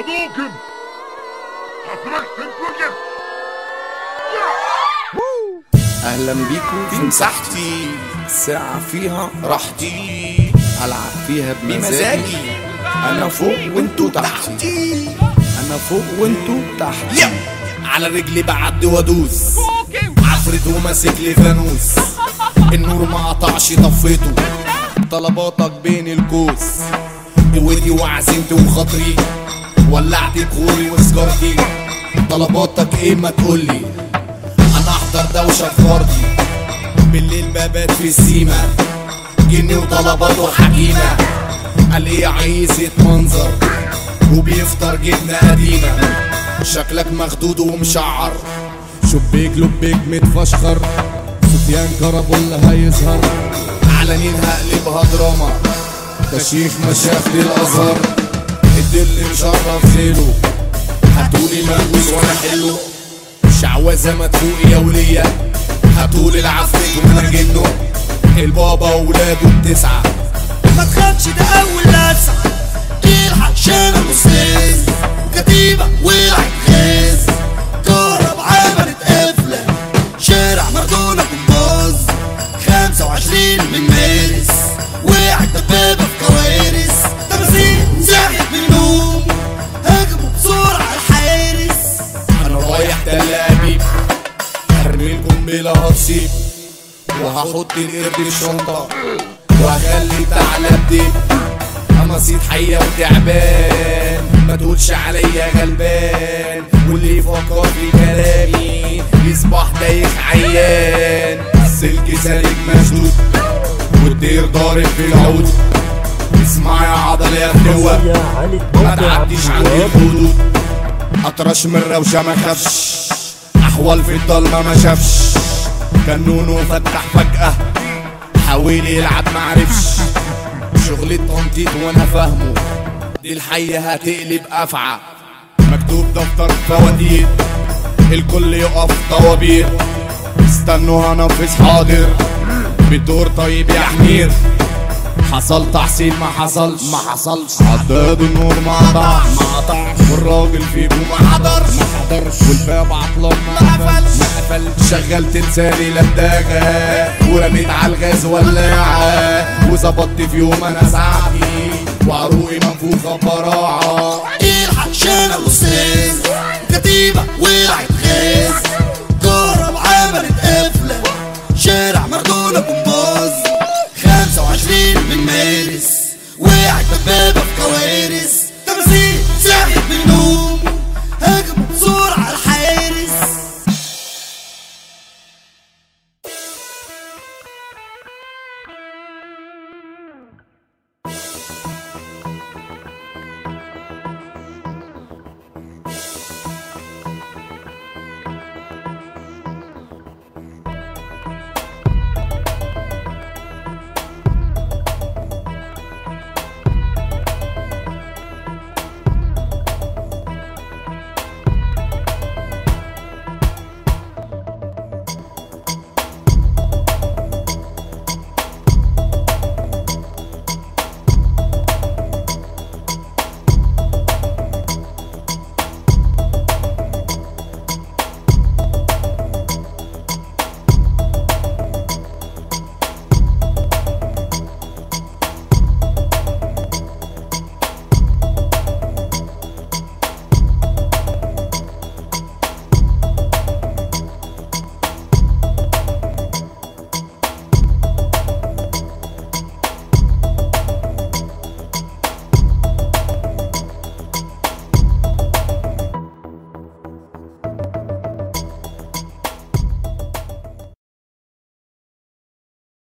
Hadouken! Hatterlijk, Tempelken! اهلا بيكم في مساحتي ساعة فيها راحتي العب فيها بمزاجي انا فوق وانتو تحتي انا فوق وانتو تحتي على رجلي بعدي وادوس عفرت وماسك لي فانوس النور ما قطعش طفيته طلباتك بين الكوس قوتي وعزيمتي وخاطري ولعت بخوري وسجارتي طلباتك ايه ما تقولي انا احضر دوشه في فردي بالليل ببات في السيما جني وطلبات وحكيمه قال ايه عايز يتمنظر وبيفطر جبنه قديمه شكلك مخدود ومشعر شبيك لبيك متفشخر سفيان كربل هيظهر علنين هقلبها دراما ده شيخ مشايخ الازهر الدل مشرف زيرو هاتولي مهووس وانا حلو شعوذة مدفوق يا ولية هاتولي العفريت وانا جنه البابا وولاده التسعة ما تخافش ده اول لسعة الحق شارع مستاذ كتيبة ولعت غاز كهرب عملت قفلة شارع مردونة جمباز خمسة وعشرين من مارس وقعت دبابة في كوارث تماثيل زعلت من النوم هجموا بسرعة على الحارس انا رايح تل ابيب هرمي القنبلة هتصيب وهحط القرد في الشنطة وهخلي ثعلب ديب انا صيد حية وتعبان ما تقولش عليا غلبان واللي يفكر في كلامي يصبح دايخ عيان السلك سالك مشدود والدير ضارب في العود اسمع يا عضل يا اخوة ما تعديش عندي الحدود اطرش من الروشة ما خافش احول في الضلمة ما شافش كنونه فتح فجأة حاول يلعب معرفش شغل التنطيط وانا فاهمه دي الحية هتقلب افعى مكتوب دفتر فواتير الكل يقف طوابير استنوا هنفذ حاضر بالدور طيب يا حمير حصل تحصيل ما حصلش ما حصلش عداد النور ما قطعش ما قطعش والراجل فيكم ما حضرش ما حضرش والباب عطلان ما قفلش ما قفلش شغلت لساني لداغة ورميت على الغاز ولاعة وظبطت في يوم انا ساعتي وعروقي منفوخة براعة الحق شارع مستاذ